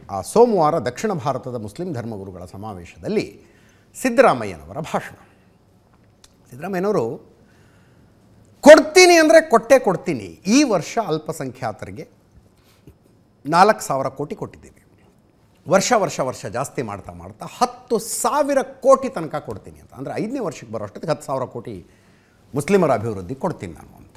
ಆ ಸೋಮವಾರ ದಕ್ಷಿಣ ಭಾರತದ ಮುಸ್ಲಿಂ ಧರ್ಮಗುರುಗಳ ಸಮಾವೇಶದಲ್ಲಿ ಸಿದ್ದರಾಮಯ್ಯನವರ ಭಾಷಣ ಸಿದ್ದರಾಮಯ್ಯನವರು ಕೊಡ್ತೀನಿ ಅಂದರೆ ಕೊಟ್ಟೇ ಕೊಡ್ತೀನಿ ಈ ವರ್ಷ ಅಲ್ಪಸಂಖ್ಯಾತರಿಗೆ ನಾಲ್ಕು ಸಾವಿರ ಕೋಟಿ ಕೊಟ್ಟಿದ್ದೀವಿ ವರ್ಷ ವರ್ಷ ವರ್ಷ ಜಾಸ್ತಿ ಮಾಡ್ತಾ ಮಾಡ್ತಾ ಹತ್ತು ಸಾವಿರ ಕೋಟಿ ತನಕ ಕೊಡ್ತೀನಿ ಅಂತ ಅಂದರೆ ಐದನೇ ವರ್ಷಕ್ಕೆ ಬರೋ ಅಷ್ಟೊತ್ತಿಗೆ ಹತ್ತು ಸಾವಿರ ಕೋಟಿ ಮುಸ್ಲಿಮರ ಅಭಿವೃದ್ಧಿ ಕೊಡ್ತೀನಿ ನಾನು ಅಂತ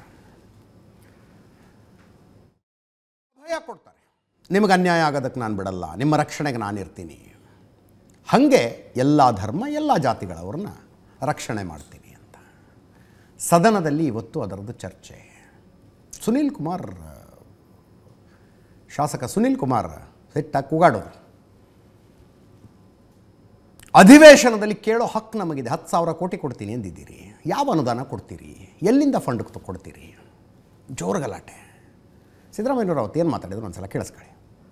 ಭಯ ಕೊಡ್ತಾರೆ ನಿಮಗೆ ಅನ್ಯಾಯ ಆಗೋದಕ್ಕೆ ನಾನು ಬಿಡಲ್ಲ ನಿಮ್ಮ ರಕ್ಷಣೆಗೆ ನಾನು ಇರ್ತೀನಿ ಹಾಗೆ ಎಲ್ಲ ಧರ್ಮ ಎಲ್ಲ ಜಾತಿಗಳವ್ರನ್ನ ರಕ್ಷಣೆ ಮಾಡ್ತೀನಿ ಅಂತ ಸದನದಲ್ಲಿ ಇವತ್ತು ಅದರದ್ದು ಚರ್ಚೆ ಸುನೀಲ್ ಕುಮಾರ್ ಶಾಸಕ ಸುನೀಲ್ ಕುಮಾರ್ ಸಿಟ್ಟಾಗಿ ಕೂಗಾಡೋರು ಅಧಿವೇಶನದಲ್ಲಿ ಕೇಳೋ ಹಕ್ಕು ನಮಗಿದೆ ಹತ್ತು ಸಾವಿರ ಕೋಟಿ ಕೊಡ್ತೀನಿ ಎಂದಿದ್ದೀರಿ ಯಾವ ಅನುದಾನ ಕೊಡ್ತೀರಿ ಎಲ್ಲಿಂದ ಫಂಡ್ ಕೊಡ್ತೀರಿ ಜೋರು ಗಲಾಟೆ ಸಿದ್ದರಾಮಯ್ಯನವರು ಅವತ್ತು ಏನು ಮಾತಾಡಿದ್ರು ಒಂದ್ಸಲ ಕೇಳಿಸ್ಕೊಳ್ಳಿ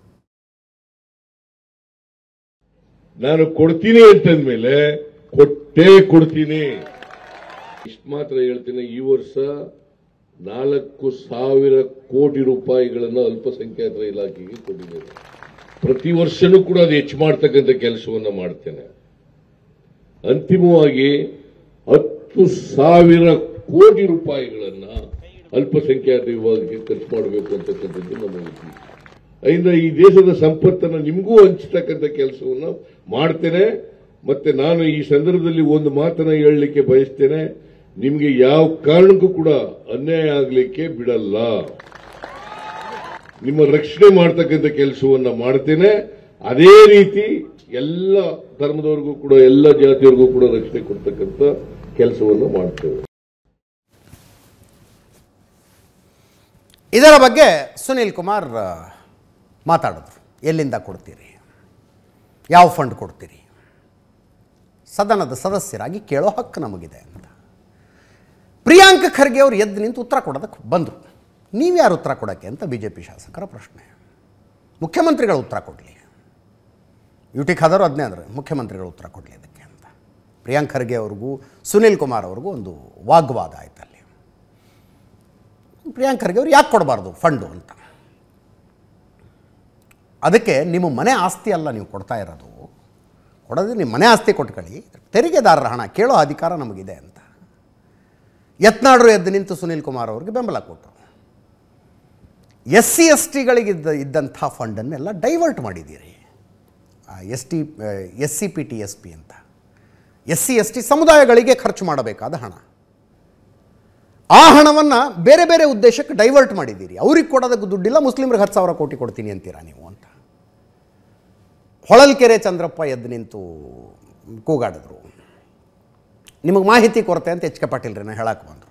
ನಾನು ಕೊಡ್ತೀನಿ ಅಂತಂದ್ಮೇಲೆ ಕೊಟ್ಟೇ ಕೊಡ್ತೀನಿ ಇಷ್ಟು ಮಾತ್ರ ಹೇಳ್ತೀನಿ ಈ ವರ್ಷ ನಾಲ್ಕು ಸಾವಿರ ಕೋಟಿ ರೂಪಾಯಿಗಳನ್ನು ಅಲ್ಪಸಂಖ್ಯಾತರ ಇಲಾಖೆಗೆ ಕೊಟ್ಟಿದ್ದೇನೆ ಪ್ರತಿ ವರ್ಷನೂ ಕೂಡ ಅದು ಹೆಚ್ಚು ಮಾಡ್ತಕ್ಕಂಥ ಕೆಲಸವನ್ನ ಮಾಡ್ತೇನೆ ಅಂತಿಮವಾಗಿ ಹತ್ತು ಸಾವಿರ ಕೋಟಿ ರೂಪಾಯಿಗಳನ್ನ ಅಲ್ಪಸಂಖ್ಯಾತ ವಿಭಾಗಕ್ಕೆ ಖರ್ಚು ಮಾಡಬೇಕು ಅಂತಕ್ಕಂಥದ್ದು ನಮ್ಮ ಉದ್ದೇಶ ಅದರಿಂದ ಈ ದೇಶದ ಸಂಪತ್ತನ್ನು ನಿಮಗೂ ಹಂಚತಕ್ಕಂಥ ಕೆಲಸವನ್ನ ಮಾಡ್ತೇನೆ ಮತ್ತೆ ನಾನು ಈ ಸಂದರ್ಭದಲ್ಲಿ ಒಂದು ಮಾತನ್ನ ಹೇಳಲಿಕ್ಕೆ ಬಯಸ್ತೇನೆ ನಿಮಗೆ ಯಾವ ಕಾರಣಕ್ಕೂ ಕೂಡ ಅನ್ಯಾಯ ಆಗಲಿಕ್ಕೆ ಬಿಡಲ್ಲ ನಿಮ್ಮ ರಕ್ಷಣೆ ಮಾಡ್ತಕ್ಕಂಥ ಕೆಲಸವನ್ನ ಮಾಡ್ತೇನೆ ಅದೇ ರೀತಿ ಎಲ್ಲ ಧರ್ಮದವರಿಗೂ ಕೂಡ ಎಲ್ಲ ಜಾತಿಯವರಿಗೂ ಕೂಡ ರಕ್ಷಣೆ ಕೊಡ್ತಕ್ಕಂಥ ಕೆಲಸವನ್ನು ಮಾಡ್ತೇವೆ ಇದರ ಬಗ್ಗೆ ಸುನೀಲ್ ಕುಮಾರ್ ಆ, ಮಾತಾಡಿದ್ರು ಎಲ್ಲಿಂದ ಕೊಡ್ತೀರಿ ಯಾವ ಫಂಡ್ ಕೊಡ್ತೀರಿ ಸದನದ ಸದಸ್ಯರಾಗಿ ಕೇಳೋ ಹಕ್ಕು ನಮಗಿದೆ ಅಂತ ಪ್ರಿಯಾಂಕ ಖರ್ಗೆ ಅವರು ಎದ್ದು ನಿಂತು ಉತ್ತರ ಕೊಡೋದಕ್ಕೆ ಬಂದರು ನೀವ್ಯಾರು ಉತ್ತರ ಕೊಡೋಕ್ಕೆ ಅಂತ ಬಿ ಜೆ ಪಿ ಶಾಸಕರ ಪ್ರಶ್ನೆ ಮುಖ್ಯಮಂತ್ರಿಗಳು ಉತ್ತರ ಕೊಡಲಿ ಯು ಟಿ ಖಾದರ್ ಅದನ್ನೇ ಅಂದರೆ ಮುಖ್ಯಮಂತ್ರಿಗಳು ಉತ್ತರ ಕೊಡಲಿ ಅದಕ್ಕೆ ಅಂತ ಪ್ರಿಯಾಂಕ್ ಖರ್ಗೆ ಅವ್ರಿಗೂ ಸುನೀಲ್ ಕುಮಾರ್ ಅವ್ರಿಗೂ ಒಂದು ವಾಗ್ವಾದ ಆಯ್ತು ಅಲ್ಲಿ ಪ್ರಿಯಾಂಕ್ ಖರ್ಗೆ ಅವ್ರು ಯಾಕೆ ಕೊಡಬಾರ್ದು ಫಂಡು ಅಂತ ಅದಕ್ಕೆ ನಿಮ್ಮ ಮನೆ ಆಸ್ತಿ ಅಲ್ಲ ನೀವು ಕೊಡ್ತಾ ಇರೋದು ಕೊಡೋದು ನಿಮ್ಮ ಮನೆ ಆಸ್ತಿ ಕೊಟ್ಕೊಳ್ಳಿ ತೆರಿಗೆದಾರರ ಹಣ ಕೇಳೋ ಅಧಿಕಾರ ನಮಗಿದೆ ಅಂತ ಯತ್ನಾಡ್ರು ಎದ್ದು ನಿಂತು ಸುನೀಲ್ ಕುಮಾರ್ ಅವ್ರಿಗೆ ಬೆಂಬಲ ಕೊಟ್ಟರು ಎಸ್ ಸಿ ಎಸ್ ಟಿಗಳಿಗಿದ್ದ ಇದ್ದಂಥ ಫಂಡನ್ನೆಲ್ಲ ಡೈವರ್ಟ್ ಮಾಡಿದ್ದೀರಿ S T S C P T S P ಅಂತ ಎಸ್ ಸಿ ಎಸ್ ಟಿ ಸಮುದಾಯಗಳಿಗೆ ಖರ್ಚು ಮಾಡಬೇಕಾದ ಹಣ ಆ ಹಣವನ್ನು ಬೇರೆ ಬೇರೆ ಉದ್ದೇಶಕ್ಕೆ ಡೈವರ್ಟ್ ಮಾಡಿದ್ದೀರಿ ಅವ್ರಿಗೆ ಕೊಡೋದಕ್ಕೆ ದುಡ್ಡಿಲ್ಲ ಮುಸ್ಲಿಮ್ರಿಗೆ ಹತ್ತು ಸಾವಿರ ಕೋಟಿ ಕೊಡ್ತೀನಿ ಅಂತೀರಾ ನೀವು ಅಂತ ಹೊಳಲ್ಕೆರೆ ಚಂದ್ರಪ್ಪ ಎದ್ದು ನಿಂತು ಕೂಗಾಡಿದ್ರು ನಿಮಗೆ ಮಾಹಿತಿ ಕೊರತೆ ಅಂತ ಎಚ್ ಕೆ ಪಾಟೀಲ್ರನ್ನ ಹೇಳಕ್ಕೆ ಬಂದರು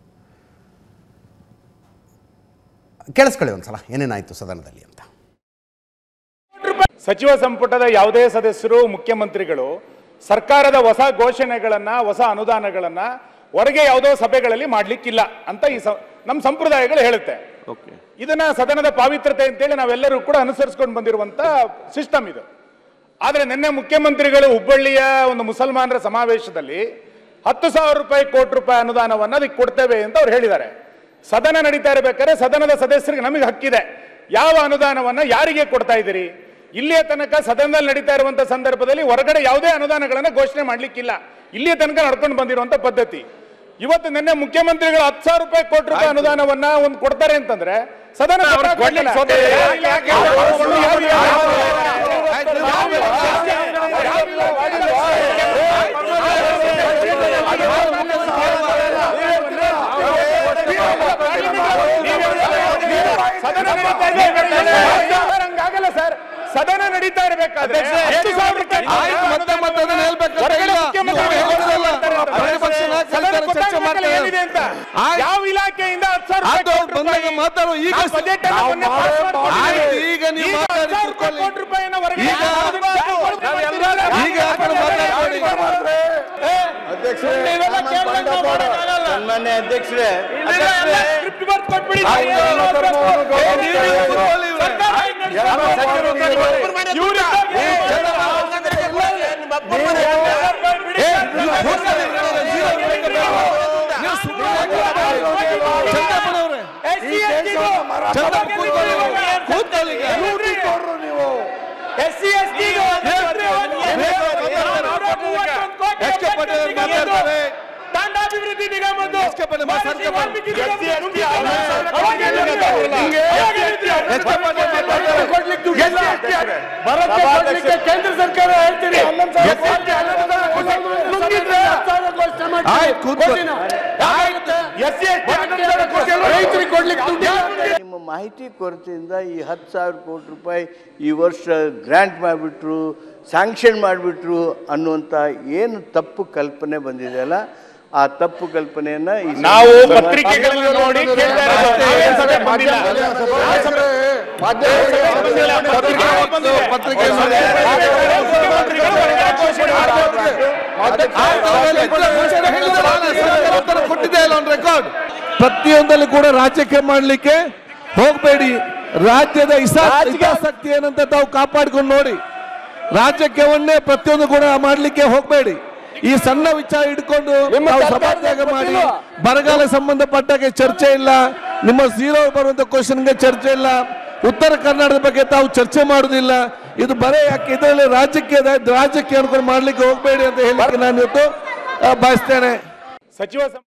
ಕೇಳಿಸ್ಕೊಳ್ಳಿ ಒಂದ್ಸಲ ಏನೇನಾಯಿತು ಸದನದಲ್ಲಿ ಅಂತ ಸಚಿವ ಸಂಪುಟದ ಯಾವುದೇ ಸದಸ್ಯರು ಮುಖ್ಯಮಂತ್ರಿಗಳು ಸರ್ಕಾರದ ಹೊಸ ಘೋಷಣೆಗಳನ್ನ ಹೊಸ ಅನುದಾನಗಳನ್ನ ಹೊರಗೆ ಯಾವುದೋ ಸಭೆಗಳಲ್ಲಿ ಮಾಡ್ಲಿಕ್ಕಿಲ್ಲ ಅಂತ ಈ ಸ- ನಮ್ಮ ಸಂಪ್ರದಾಯಗಳು ಹೇಳುತ್ತೆ ಇದನ್ನ ಸದನದ ಪಾವಿತ್ರತೆ ಅಂತೇಳಿ ನಾವೆಲ್ಲರೂ ಕೂಡ ಅನುಸರಿಸ್ಕೊಂಡು ಬಂದಿರುವಂತ ಸಿಸ್ಟಮ್ ಇದು ಆದ್ರೆ ನಿನ್ನೆ ಮುಖ್ಯಮಂತ್ರಿಗಳು ಹುಬ್ಬಳ್ಳಿಯ ಒಂದು ಮುಸಲ್ಮಾನರ ಸಮಾವೇಶದಲ್ಲಿ ಹತ್ತು ಸಾವಿರ ರೂಪಾಯಿ ಕೋಟಿ ರೂಪಾಯಿ ಅನುದಾನವನ್ನ ಅದಕ್ಕೆ ಕೊಡ್ತೇವೆ ಅಂತ ಅವ್ರು ಹೇಳಿದ್ದಾರೆ ಸದನ ನಡೀತಾ ಇರಬೇಕಾದ್ರೆ ಸದನದ ಸದಸ್ಯರಿಗೆ ನಮಗೆ ಹಕ್ಕಿದೆ ಯಾವ ಅನುದಾನವನ್ನ ಯಾರಿಗೆ ಕೊಡ್ತಾ ಇದ್ದೀರಿ ಇಲ್ಲಿಯ ತನಕ ಸದನದಲ್ಲಿ ನಡೀತಾ ಇರುವಂತ ಸಂದರ್ಭದಲ್ಲಿ ಹೊರಗಡೆ ಯಾವುದೇ ಅನುದಾನಗಳನ್ನ ಘೋಷಣೆ ಮಾಡ್ಲಿಕ್ಕಿಲ್ಲ ಇಲ್ಲಿಯ ತನಕ ನಡ್ಕೊಂಡು ಬಂದಿರುವಂತ ಪದ್ಧತಿ ಇವತ್ತು ನಿನ್ನೆ ಮುಖ್ಯಮಂತ್ರಿಗಳು ಹತ್ತು ಸಾವಿರ ರೂಪಾಯಿ ಕೋಟಿ ರೂಪಾಯಿ ಅನುದಾನವನ್ನ ಒಂದು ಕೊಡ್ತಾರೆ ಅಂತಂದ್ರೆ ಸದನ ಕೊಡ್ಲಿಕ್ಕೆ ಸ್ವತಃ ಯಾವ ಇಲಾಖೆ ಯಾವ- ಯಾವ- ಸದನ ನಡೀತಾ ಇರ್ಬೇಕಾದ್ರೆ- ಹಂಗಾಗಲ್ಲ ಸರ್ ಸದನ ನಡೀತಾ ಇರಬೇಕಾದ್ರೆ ಹತ್ತು ಸಾವಿರ ರೂಪಾಯಿ ಆಯ್ತು, ಮತ್ತೆ ಮತ್ತೆ ಅದನ್ನ ಹೇಳ್ಬೇಕಂತ ಹೊರಗಡೆ ಇಲ್ಲ. ಮುಖ್ಯಮಂತ್ರಿಗಳು ನೀವು ಹೇಳ್ತಾರೆ ಹೇಳ್ತಾರೆ. ಅಂತ. ಪ್ರತಿಪಕ್ಷ ನಾಯಕರು ಸದನ ಹೇಳ್ತಾರೆ, ಚರ್ಚೆ ಗೊತ್ತಾಗ್ಬೇಕಲ್ಲ ಮಾಡ್ತಾರೆ. ಏನಿದೆ ಅಂತ ಆಯ್ತು. ಯಾವ ಇಲಾಖೆಯಿಂದ ಹತ್ತು ಸಾವಿರ ರೂಪಾಯಿ ಅದು ಅವ್ರು ಕೋಟಿ ರೂಪಾಯಿ ಬಂದಾಗ ಮಾತಾಡು. ಈಗ ನಾವು ಬಜೆಟ್ ಅನ್ನು ನಾವು ಮೊನ್ನೆ ಪಾಸ್ ಮಾಡ್ಕೊಂಡಿದ್ದೀವಿ. ಆಯ್ತು, ಈಗ ನೀವು ಈಗ ಮಾತಾಡಿ ಹತ್ತು ಸಾವಿರ ರೂಪಾಯಿ ಕೂತ್ಕೊಳ್ಳಿ. ಕೋಟಿ ರೂಪಾಯಿನ ಹೊರಗಡೆ ಈಗ- ನಾವೆಲ್ಲರೂ- ಈಗ ಆ ಕಡೆ ಮಾತಾಡ್ಬೇಡಿ. ನೀವೆಲ್ಲ ಕೇಳ್ದಂಗೆ ನಾವು ಮಾಡೋಕ್ಕಾಗಲ್ಲ. ಸನ್ಮಾನ್ಯ ಅಧ್ಯಕ್ಷರೇ ಇದೆಲ್ಲ ಎಲ್ಲ script ಬರ್ದ್ ಕೊಟ್ಬಿಡಿ. ಆಯ್ತು, ಏನು ಎಲ್ಲ ಮಾಡ್ಬೇಕು? ಧರ್ಮವನ್ನು ಏ, ಗೌರವಿಸಿ. ನೀವು ಕೂತ್ಕೊಳ್ಳಿ ಇವ್ರೆ. ಸರ್ಕಾರ ಹೆಂಗ್ ನಡೆಸ್ಬೇಕು? ಎಲ್ಲ ಸಚಿವರು ಕೂತ್ಕೊಳ್ಳಿ. ಇವ್ರಿದ್ದಾರೆ. ನೀವು ಜನ- ಏ, ನೀವು ಕೂತ್ಕೊಳ್ಳಿ ಇವ್ರೆ, ಜೀವ ಬೇಕು ಬೇಡ. ನೀವು ಸುಮ್ಮನೆ ಯಾಕೆ ಮಾತಾಡಿ? ಚಂದ್ರಪ್ಪನವ್ರೆ, ಚಂದ್ರಪ್ಪ ಕೂತ್ಕೊಳ್ಳಿ. ಕೂತ್ಕೊಳ್ಳಿ ಈಗ. SC ST S K Patil ಅವರು ಮಾತಾಡ್ತಾರೆ ತಾಂಡಾಭಿವೃದ್ಧಿ ನಿಗಮದ್ದು ಎಸ್ ಕೆ ಪಾಟೀಲ್ ಮಾತಾಡ್ತಾರೆ. Valmiki S C S T S K Patil ಮಾತಾಡ್ತಾರೆ. ಭರತ್ತೆ ಕೊಡ್ಲಿಕ್ಕೆ ಕೇಂದ್ರ ಸರ್ಕಾರ ಹೇಳ್ತೀರಿ ಆಯ್ತು ಕೂತ್ಕೊಳ್ಳಿ ರೈತರಿಗೆ ಕೊಡ್ಲಿಕ್ಕೆ ದುಡ್ಡು ನಿಮ್ಮ ಮಾಹಿತಿ ಕೊರತೆಯಿಂದ ಈ ಹತ್ತು ಸಾವಿರ ಕೋಟಿ ರೂಪಾಯಿ ಈ ವರ್ಷ ಗ್ರ್ಯಾಂಟ್ ಮಾಡಿಬಿಟ್ರು ಸ್ಯಾಂಕ್ಷನ್ ಮಾಡಿಬಿಟ್ರು ಅನ್ನುವಂಥ ಏನು ತಪ್ಪು ಕಲ್ಪನೆ ಬಂದಿದೆಯಲ್ಲ ಆ ತಪ್ಪು ಕಲ್ಪನೆಯನ್ನ ಈ ನಾವು ಸಂದರ್ಭದಲ್ಲಿ- ಪತ್ರಿಕೆಗಳಲ್ಲಿ ನೋಡಿ ಕೇಳ್ತಾ ಇರೋದು. ನಾವೇನ್ ಸಭೆ ಬಂದಿಲ್ಲ. ಪತ್ರಿಕೆಗಳಲ್ಲಿ ಬಂದಿದೆ. ಪತ್ರಿಕೆ ಮುಖ್ಯಮಂತ್ರಿಗಳು ಹೊರಗೆ ಘೋಷಣೆ ಮಾಡ್ತಾರೆ. ಕೊಟ್ಟಿದೆ ಇಲ್ಲ ಒಂದು ರೆಕಾರ್ಡ್ ಪ್ರತಿಯೊಂದಲ್ಲಿ ಕೂಡ ರಾಜ್ಯಕ್ಕೆ ಮಾಡಲಿಕ್ಕೆ ಹೋಗಬೇಡಿ ರಾಜ್ಯದ ಹಿಸಾ- ಹಿತಾಸಕ್ತಿ ಏನಂತ ತಾವು ಕಾಪಾಡ್ಕೊಂಡು ನೋಡಿ ರಾಜ್ಯಕ್ಕೆ ಪ್ರತಿಯೊಂದು ಕೂಡ ಮಾಡಲಿಕ್ಕೆ ಹೋಗಬೇಡಿ ಈ ಸಣ್ಣ ವಿಚಾರ ಇಟ್ಕೊಂಡು ನಾವು ಸಭಾತ್ಯಾಗ ಮಾಡಿ ಬರಗಾಲ ಸಂಬಂಧಪಟ್ಟಾಗೆ ಚರ್ಚೆ ಇಲ್ಲ ನಿಮ್ಮ ಝೀರೋ ಬರುವಂತ ಕ್ವಶನ್ಗೆ ಚರ್ಚೆ ಇಲ್ಲ ಉತ್ತರ ಕರ್ನಾಟಕದ ಬಗ್ಗೆ ತಾವು ಚರ್ಚೆ ಮಾಡುದಿಲ್ಲ ಇದು ಬರೇ ಯಾಕೆ ಇದರಲ್ಲಿ ರಾಜ್ಯಕ್ಕೆ ರಾಜ್ಯಕ್ಕೆ ಅನ್ಕೊಂಡು ಮಾಡ್ಲಿಕ್ಕೆ ಹೋಗಬೇಡಿ ಅಂತ ಹೇಳಲಿಕ್ಕೆ ನಾನು ಇವತ್ತು ಆ, ಬಯಸ್ತೇನೆ ಸಚಿವ ಸಂಪುಟ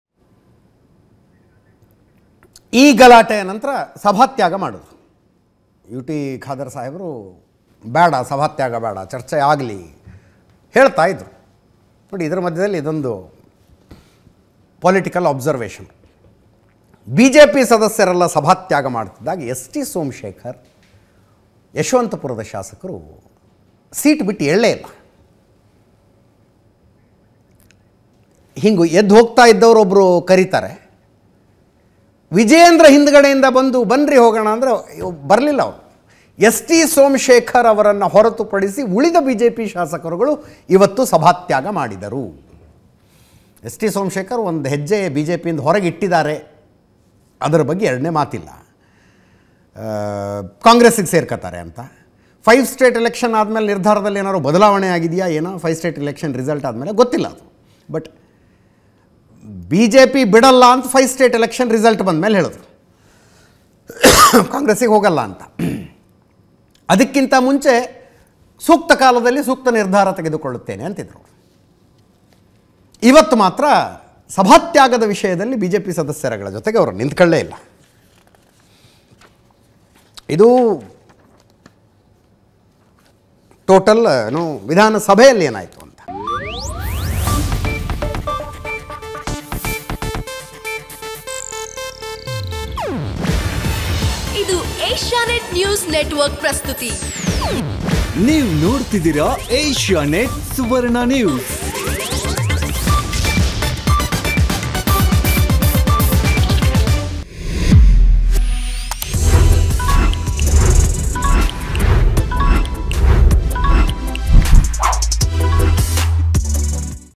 ಈ ಗಲಾಟೆಯ ನಂತರ ಸಭಾತ್ಯಾಗ ಮಾಡೋದು ಯು ಟಿ ಖಾದರ್ ಸಾಹೇಬರು ಬೇಡ ಸಭಾತ್ಯಾಗ ಬೇಡ ಚರ್ಚೆ ಆಗಲಿ ಹೇಳ್ತಾ ಇದ್ರು ನೋಡಿ ಇದರ ಮಧ್ಯದಲ್ಲಿ ಇದೊಂದು political observation B J P ಸದಸ್ಯರೆಲ್ಲ ಸಭಾತ್ಯಾಗ ಮಾಡ್ತಿದ್ದಾಗ ಎಸ್ ಟಿ ಸೋಮಶೇಖರ್ ಯಶವಂತಪುರದ ಶಾಸಕರು ಸೀಟ್ ಬಿಟ್ಟು ಎಳ್ಳೇ ಇಲ್ಲ ಹಿಂಗೆ ಎದ್ದು ಹೋಗ್ತಾ ಇದ್ದವರೊಬ್ಬರು ಕರೀತಾರೆ ವಿಜಯೇಂದ್ರ ಹಿಂದ್ಗಡೆಯಿಂದ ಬಂದು ಬನ್ರಿ ಹೋಗೋಣ ಅಂದರೆ ಬರಲಿಲ್ಲ ಅವರು ಎಸ್ ಟಿ ಸೋಮಶೇಖರ್ ಅವರನ್ನು ಹೊರತುಪಡಿಸಿ ಉಳಿದ ಬಿ ಜೆ ಪಿ ಶಾಸಕರುಗಳು ಇವತ್ತು ಸಭಾತ್ಯಾಗ ಮಾಡಿದರು ಎಸ್ ಟಿ ಸೋಮಶೇಖರ್ ಒಂದು ಹೆಜ್ಜೆ ಬಿ ಜೆ ಪಿಯಿಂದ ಹೊರಗೆ ಇಟ್ಟಿದ್ದಾರೆ ಅದರ ಬಗ್ಗೆ ಎರಡನೇ ಮಾತಿಲ್ಲ ಆ, ಕಾಂಗ್ರೆಸ್ಸಿಗೆ ಸೇರ್ಕೋತಾರೆ ಅಂತ ಫೈವ್ ಸ್ಟೇಟ್ ಎಲೆಕ್ಷನ್ ಆದಮೇಲೆ ನಿರ್ಧಾರದಲ್ಲಿ ಏನಾದ್ರು ಬದಲಾವಣೆ ಆಗಿದೆಯಾ ಏನೋ ಫೈವ್ ಸ್ಟೇಟ್ ಎಲೆಕ್ಷನ್ ರಿಸಲ್ಟ್ ಆದಮೇಲೆ ಗೊತ್ತಿಲ್ಲ ಅದು ಬಟ್ ಬಿ ಜೆ ಪಿ ಬಿಡಲ್ಲ ಅಂತ ಫೈವ್ ಸ್ಟೇಟ್ ಎಲೆಕ್ಷನ್ ರಿಸಲ್ಟ್ ಬಂದ ಮೇಲೆ ಹೇಳಿದ್ರು ಕಾಂಗ್ರೆಸ್ಸಿಗೆ ಹೋಗಲ್ಲ ಅಂತ ಅದಕ್ಕಿಂತ ಮುಂಚೆ ಸೂಕ್ತ ಕಾಲದಲ್ಲಿ ಸೂಕ್ತ ನಿರ್ಧಾರ ತೆಗೆದುಕೊಳ್ಳುತ್ತೇನೆ ಅಂತಿದ್ರು ಇವತ್ತು ಮಾತ್ರ ಸಭಾತ್ಯಾಗದ ವಿಷಯದಲ್ಲಿ ಬಿ ಜೆ ಪಿ ಸದಸ್ಯರುಗಳ ಜೊತೆಗೆ ಅವರು ನಿಂತ್ಕೊಳ್ಳೇ ಇಲ್ಲ ಇದು ಟೋಟಲ್ ಏನು ವಿಧಾನಸಭೆಯಲ್ಲಿ ಏನಾಯಿತು ಅಂತ ಇದು ಏಷ್ಯಾನೆಟ್ ನ್ಯೂಸ್ ನೆಟ್ವರ್ಕ್ ಪ್ರಸ್ತುತಿ ನೀವು ನೋಡ್ತಿದ್ದೀರಾ ಏಷ್ಯಾ ನೆಟ್ ಸುವರ್ಣ ನ್ಯೂಸ್